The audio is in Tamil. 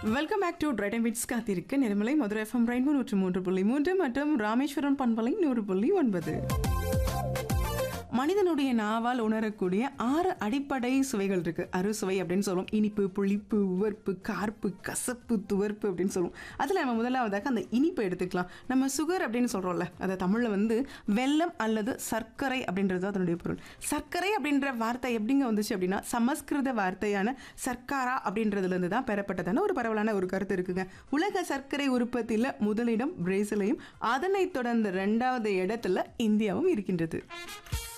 welcome back to tried and bits காத்திருக்கு நிலமலை மதுரை எஃப்எம் ரெயின்போ நூற்று மூன்று புள்ளி மூன்று மற்றும் ராமேஸ்வரம் பண்பலை நூறு புள்ளி ஒன்பது மனிதனுடைய நாவால் உணரக்கூடிய ஆறு அடிப்படை சுவைகள் இருக்கு அறுசுவை அப்படின்னு சொல்லுவோம் இனிப்பு புளிப்பு உவர்ப்பு கார்ப்பு கசப்பு துவர்ப்பு அப்படின்னு சொல்லுவோம் அதில் நம்ம முதலாவதாக அந்த இனிப்பை எடுத்துக்கலாம் நம்ம சுகர் அப்படின்னு சொல்கிறோம்ல அதை தமிழில் வந்து வெல்லம் அல்லது சர்க்கரை அப்படின்றது அதனுடைய பொருள் சர்க்கரை அப்படின்ற வார்த்தை எப்படிங்க வந்துச்சு அப்படின்னா சமஸ்கிருத வார்த்தையான சர்க்காரா அப்படின்றதுலேருந்து தான் பெறப்பட்டதான ஒரு பரவலான ஒரு கருத்து இருக்குங்க உலக சர்க்கரை உற்பத்தியில் முதலிடம் பிரேசிலையும் அதனைத் தொடர்ந்து ரெண்டாவது இடத்துல இந்தியாவும் இருக்கின்றது